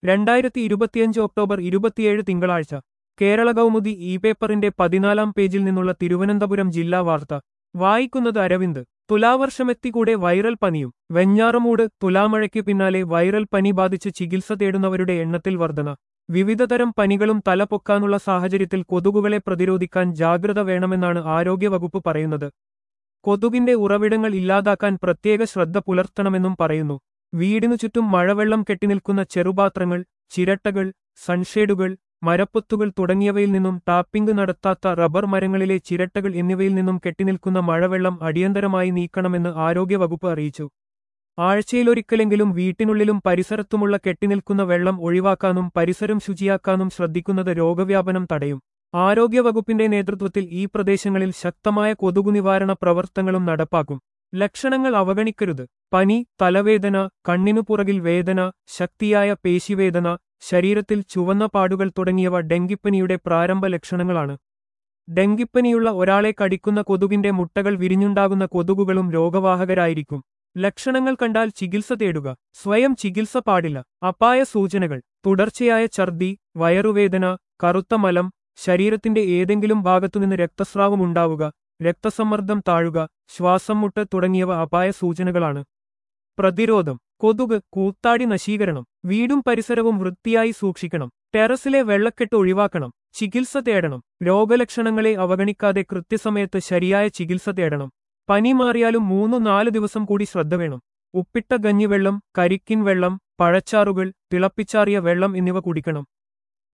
രണ്ടായിരത്തി ഇരുപത്തിയഞ്ച് ഒക്ടോബർ ഇരുപത്തിയേഴ് തിങ്കളാഴ്ച കേരള കൗമുദി ഇ പേപ്പറിന്റെ പതിനാലാം പേജിൽ നിന്നുള്ള തിരുവനന്തപുരം ജില്ലാ വാർത്ത വായിക്കുന്നത് അരവിന്ദ് തുലാവർഷമെത്തിക്കൂടെ വൈറൽ പനിയും വെഞ്ഞാറമൂട് തുലാമഴയ്ക്ക് പിന്നാലെ വൈറൽ പനി ബാധിച്ച് ചികിത്സ തേടുന്നവരുടെ എണ്ണത്തിൽ വർധന വിവിധതരം പനികളും തലപൊക്കാനുള്ള സാഹചര്യത്തിൽ കൊതുകുകളെ പ്രതിരോധിക്കാൻ ജാഗ്രത വേണമെന്നാണ് ആരോഗ്യവകുപ്പ് പറയുന്നത് കൊതുകിന്റെ ഉറവിടങ്ങൾ ഇല്ലാതാക്കാൻ പ്രത്യേക ശ്രദ്ധ പുലർത്തണമെന്നും പറയുന്നു വീടിനു ചുറ്റും മഴവെള്ളം കെട്ടിനിൽക്കുന്ന ചെറുപാത്രങ്ങൾ ചിരട്ടകൾ സൺഷേഡുകൾ മരപ്പൊത്തുകൾ തുടങ്ങിയവയിൽ നിന്നും ടാപ്പിംഗ് നടത്താത്ത റബ്ബർ മരങ്ങളിലെ ചിരട്ടകൾ എന്നിവയിൽ നിന്നും കെട്ടിനിൽക്കുന്ന മഴവെള്ളം അടിയന്തരമായി നീക്കണമെന്ന് ആരോഗ്യവകുപ്പ് അറിയിച്ചു ആഴ്ചയിലൊരിക്കലെങ്കിലും വീട്ടിനുള്ളിലും പരിസരത്തുമുള്ള കെട്ടിനിൽക്കുന്ന വെള്ളം ഒഴിവാക്കാനും പരിസരം ശുചിയാക്കാനും ശ്രദ്ധിക്കുന്നത് രോഗവ്യാപനം തടയും ആരോഗ്യവകുപ്പിന്റെ നേതൃത്വത്തിൽ ഈ പ്രദേശങ്ങളിൽ ശക്തമായ കൊതുകു നിവാരണ പ്രവർത്തനങ്ങളും നടപ്പാക്കും ലക്ഷണങ്ങൾ അവഗണിക്കരുത് പനി തലവേദന കണ്ണിനു പുറകിൽ വേദന ശക്തിയായ പേശിവേദന ശരീരത്തിൽ ചുവന്ന പാടുകൾ തുടങ്ങിയവ ഡെങ്കിപ്പനിയുടെ പ്രാരംഭ ലക്ഷണങ്ങളാണ് ഡെങ്കിപ്പനിയുള്ള ഒരാളെ കടിക്കുന്ന കൊതുകിന്റെ മുട്ടകൾ വിരിഞ്ഞുണ്ടാകുന്ന കൊതുകുകളും രോഗവാഹകരായിരിക്കും ലക്ഷണങ്ങൾ കണ്ടാൽ ചികിത്സ തേടുക സ്വയം ചികിത്സ പാടില്ല അപായ സൂചനകൾ തുടർച്ചയായ ഛർദി വയറുവേദന കറുത്ത മലം ശരീരത്തിന്റെ ഏതെങ്കിലും ഭാഗത്തുനിന്ന് രക്തസ്രാവം ഉണ്ടാവുക രക്തസമ്മർദ്ദം താഴുക ശ്വാസം മുട്ട് തുടങ്ങിയവ അപായ സൂചനകളാണ് പ്രതിരോധം കൊതുക് കൂത്താടി നശീകരണം വീടും പരിസരവും വൃത്തിയായി സൂക്ഷിക്കണം ടെറസിലെ വെള്ളക്കെട്ട് ഒഴിവാക്കണം ചികിത്സ തേടണം രോഗലക്ഷണങ്ങളെ അവഗണിക്കാതെ കൃത്യസമയത്ത് ശരിയായ ചികിത്സ തേടണം പനി മാറിയാലും മൂന്നു നാല് ദിവസം കൂടി ശ്രദ്ധ വേണം ഉപ്പിട്ട ഗഞ്ഞിവെള്ളം കരിക്കിൻ വെള്ളം പഴച്ചാറുകൾ തിളപ്പിച്ചാറിയ വെള്ളം എന്നിവ കുടിക്കണം